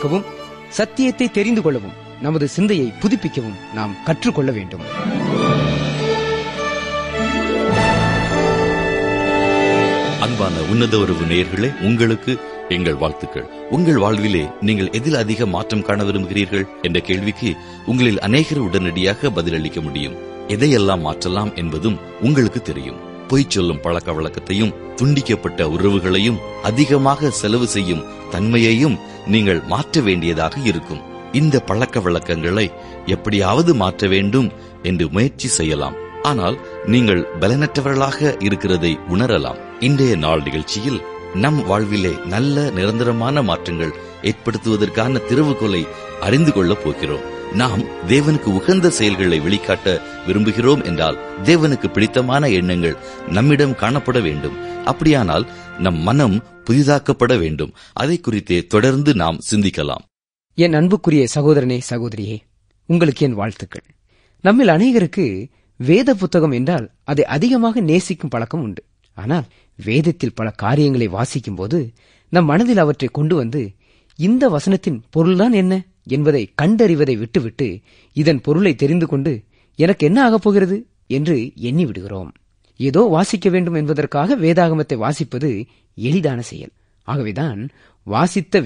உருவாக்கவும் சத்தியத்தை தெரிந்து கொள்ளவும் நமது சிந்தையை புதுப்பிக்கவும் நாம் கற்றுக்கொள்ள வேண்டும் அன்பான உன்னத உறவு நேயர்களே உங்களுக்கு எங்கள் வாழ்த்துக்கள் உங்கள் வாழ்விலே நீங்கள் எதில் அதிக மாற்றம் காண விரும்புகிறீர்கள் என்ற கேள்விக்கு உங்களில் அநேகர் உடனடியாக பதிலளிக்க முடியும் எதையெல்லாம் மாற்றலாம் என்பதும் உங்களுக்கு தெரியும் பொய் சொல்லும் பழக்க வழக்கத்தையும் துண்டிக்கப்பட்ட உறவுகளையும் அதிகமாக செலவு செய்யும் தன்மையையும் நீங்கள் மாற்ற வேண்டியதாக இருக்கும் இந்த பழக்க வழக்கங்களை எப்படியாவது மாற்ற வேண்டும் என்று முயற்சி செய்யலாம் ஆனால் நீங்கள் பலனற்றவர்களாக இருக்கிறதை உணரலாம் இன்றைய நாள் நிகழ்ச்சியில் நம் வாழ்விலே நல்ல நிரந்தரமான மாற்றங்கள் ஏற்படுத்துவதற்கான திறவுகோலை அறிந்து கொள்ளப் போகிறோம் நாம் தேவனுக்கு உகந்த செயல்களை வெளிக்காட்ட விரும்புகிறோம் என்றால் தேவனுக்கு பிடித்தமான எண்ணங்கள் நம்மிடம் காணப்பட வேண்டும் அப்படியானால் நம் மனம் புதிதாக்கப்பட வேண்டும் அதை குறித்தே தொடர்ந்து நாம் சிந்திக்கலாம் என் அன்புக்குரிய சகோதரனே சகோதரியே உங்களுக்கு என் வாழ்த்துக்கள் நம்மில் அநேகருக்கு வேத புத்தகம் என்றால் அதை அதிகமாக நேசிக்கும் பழக்கம் உண்டு ஆனால் வேதத்தில் பல காரியங்களை வாசிக்கும் போது நம் மனதில் அவற்றை கொண்டு வந்து இந்த வசனத்தின் பொருள்தான் என்ன என்பதை கண்டறிவதை விட்டுவிட்டு இதன் பொருளை தெரிந்து கொண்டு எனக்கு என்ன ஆகப் போகிறது என்று எண்ணி விடுகிறோம் ஏதோ வாசிக்க வேண்டும் என்பதற்காக வேதாகமத்தை வாசிப்பது எளிதான செயல் ஆகவேதான் வாசித்த